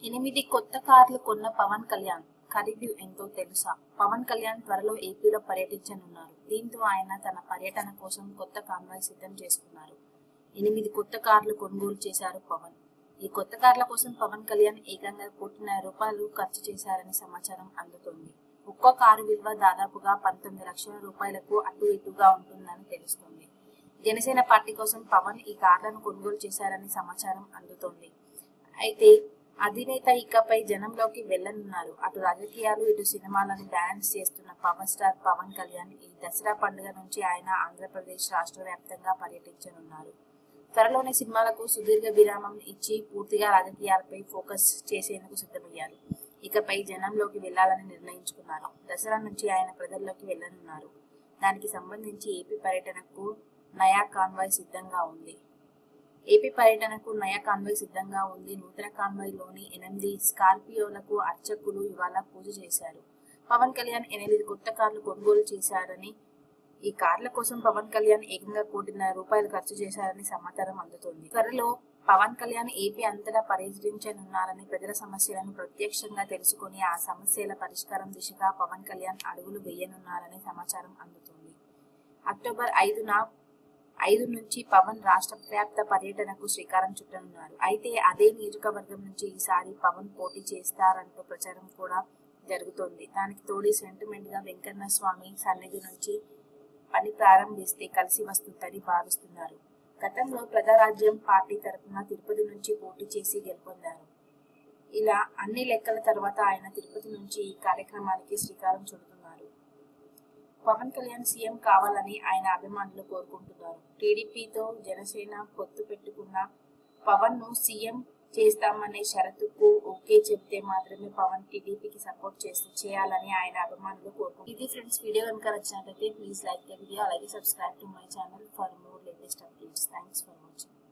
ఎనిమిది కొత్త కార్లు కొన్న పవన్ కళ్యాణ్ ఖరీదు ఎంతో తెలుసా పవన్ కళ్యాణ్ త్వరలో ఏపీలో పర్యటించనున్నారు దీంతో ఆయన తన పర్యటన కోసం కొత్త కాన్వాయ్ సిద్ధం చేసుకున్నారు ఎనిమిది కొత్త కార్లు కొనుగోలు చేశారు పవన్ ఈ కొత్త కార్ల కోసం పవన్ కళ్యాణ్ ఏకంగా కోటిన్నర రూపాయలు ఖర్చు చేశారని సమాచారం అందుతోంది ఒక్కో కారు విలువ దాదాపుగా పంతొమ్మిది లక్షల రూపాయలకు అటు ఇటుగా ఉంటుందని తెలుస్తోంది జనసేన పార్టీ కోసం పవన్ ఈ కార్లను కొనుగోలు చేశారని సమాచారం అందుతోంది అయితే అధినేత ఇకపై జనంలోకి వెళ్లనున్నారు అటు రాజకీయాలు ఇటు సినిమాలను బ్యాలెన్స్ చేస్తున్న పవర్ స్టార్ పవన్ కళ్యాణ్ ఈ దసరా పండుగ నుంచి ఆయన ఆంధ్రప్రదేశ్ రాష్ట్ర వ్యాప్తంగా పర్యటించనున్నారు త్వరలోనే సినిమాలకు సుదీర్ఘ విరామం ఇచ్చి పూర్తిగా రాజకీయాలపై ఫోకస్ చేసేందుకు సిద్ధమయ్యారు ఇకపై జనంలోకి వెళ్లాలని నిర్ణయించుకున్నారు దసరా నుంచి ఆయన ప్రజల్లోకి వెళ్లనున్నారు దానికి సంబంధించి ఏపీ పర్యటనకు నయా కాన్వాయ్ సిద్ధంగా ఉంది ఏపీ పర్యటనకు నయా కాన్వాయ్ సిద్ధంగా ఉంది నూతన కాన్వాయ్ లోని ఎనిమిది స్కార్పియోలకు అర్చకులు ఇవాళ పూజ చేశారు పవన్ కళ్యాణ్ ఎనిమిది కొత్త కార్లు కొనుగోలు చేశారని ఈ కార్ల కోసం పవన్ కళ్యాణ్ ఏకంగా కోటిన్నర రూపాయలు ఖర్చు చేశారని సమాచారం అందుతోంది త్వరలో పవన్ కళ్యాణ్ ఏపీ అంతటా పర్యటించనున్నారని ప్రజల సమస్యలను ప్రత్యక్షంగా తెలుసుకుని ఆ సమస్యల పరిష్కారం దిశగా పవన్ కళ్యాణ్ అడుగులు వేయనున్నారని సమాచారం అందుతోంది అక్టోబర్ ఐదున ఐదు నుంచి పవన్ రాష్ట్ర వ్యాప్త పర్యటనకు శ్రీకారం చుట్టనున్నారు అయితే అదే నియోజకవర్గం నుంచి ఈసారి పవన్ పోటీ చేస్తారంటూ ప్రచారం కూడా జరుగుతోంది దానికి తోడి సెంటిమెంట్ గా వెంకన్న స్వామి సన్నిధి నుంచి పని ప్రారంభిస్తే కలిసి వస్తుందని భావిస్తున్నారు గతంలో ప్రజారాజ్యం పార్టీ తరఫున తిరుపతి నుంచి పోటీ చేసి గెలుపొందారు ఇలా అన్ని లెక్కల తర్వాత ఆయన తిరుపతి నుంచి ఈ కార్యక్రమానికి శ్రీకారం చుడుతున్నారు పవన్ కళ్యాణ్ సీఎం కావాలని ఆయన అభిమానులు కోరుకుంటున్నారు టీడీపీతో జనసేన పొత్తు పెట్టుకున్న పవన్ ను సీఎం చేస్తామనే షరతుకు ఓకే చెప్తే మాత్రమే పవన్ టీడీపీకి సపోర్ట్ చేస్తూ చేయాలని ఆయన అభిమానులు కోరుకుంటున్నారు ఇది ఫ్రెండ్స్ వీడియో కనుక నచ్చినట్లయితే ప్లీజ్ లైక్ ద వీడియో అలాగే subscribe to my channel for more latest updates thanks for watching